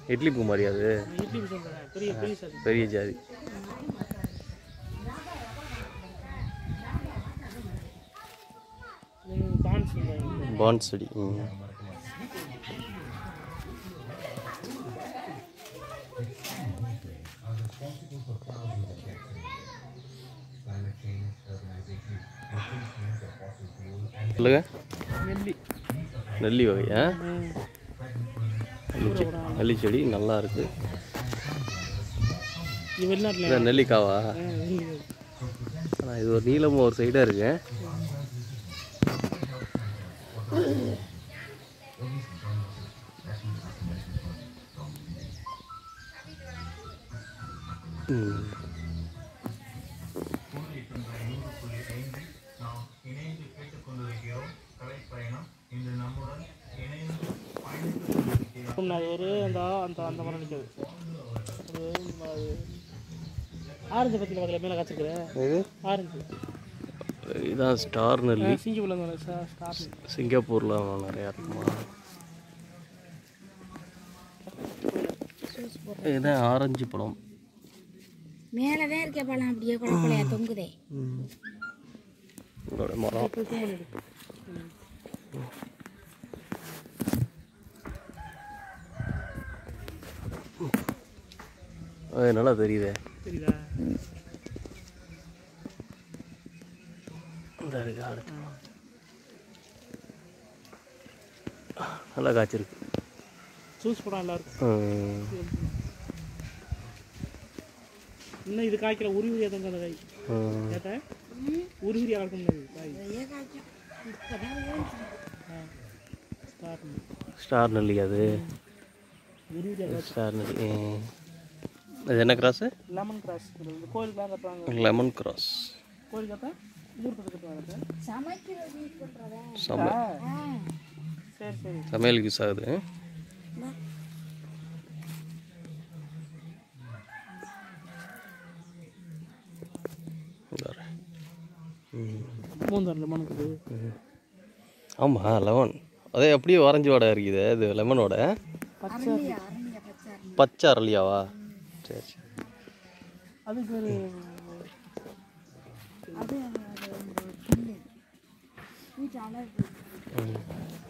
இட்லி பூ மாதிரி அது இட்லி சொல்கிறேன் பெரிய பெரிய சாதி பெரிய ஜாதி பான்ஸ் சொல்கிறாங்க பாண்ட் செடி ம் சொல்லுங்க நெல்லி நெல்லி வகையா நெல்லி செடி நெல்லி செடி நல்லா இருக்கு இது வெளிநாட்டில் இதான் நெல்லிக்காவா ஆனால் இது ஒரு நீளமாக ஒரு சைடாக இருக்கு ம். அது ஒரு அந்த அந்த அந்த மரம் நிற்காது அது அது ஆரஞ்சு பற்றியில் பார்க்கல மேலே காய்ச்சிருக்குற இது ஆரஞ்சு இதான் ஸ்டார் நெல்லி சிங்கிப்பூரில் வந்து ஸ்டார்ட் சிங்கப்பூரில் நிறையா இருக்குமா இதுதான் ஆரஞ்சு பழம் மேலதான் இருக்க பழம் அப்படியே குழப்பலையா தொங்குதே இதோட மரம் அது நல்லா தெரியுதே தெரியுதா இந்த இருக்கு அடுத்து நல்லா காய்ச்சிருக்கு ஜூஸ் போட நல்லா இருக்கும் ம். இன்னும் இது காய்க்கல உரி உரியா தொங்க அந்த காய் ம். கேட்டேன் உரி உரியா இருக்கும் இந்த காய் ஸ்டார்ட் ஸ்டார் நெல்லி அது உரி உரியா ஸ்டார் நெல்லி ம். அது என்ன கிராஸு லெமன் கிராஸ் இந்த கோயிலுக்கு தான் கட்டுறாங்க லெமன் கிராஸ் கோயில் கட்ட ஊருக்கு கட்டுறாங்க சமைக்கிறது யூஸ் பண்றதா சம சரி சரி சமையலுக்கு யூஸ் ஆகுது இந்தாரு. ம் மூந்தர் லெமனுக்கு ஆமாம் லெமன் அதே அப்படியே வரைஞ்சி வடை இருக்குது இது லெமன் வடை பச்சை பச்சை அரளியாவா சரி சரி அது பேர் அது அது புல்லு வீட்டு அழகு ம்.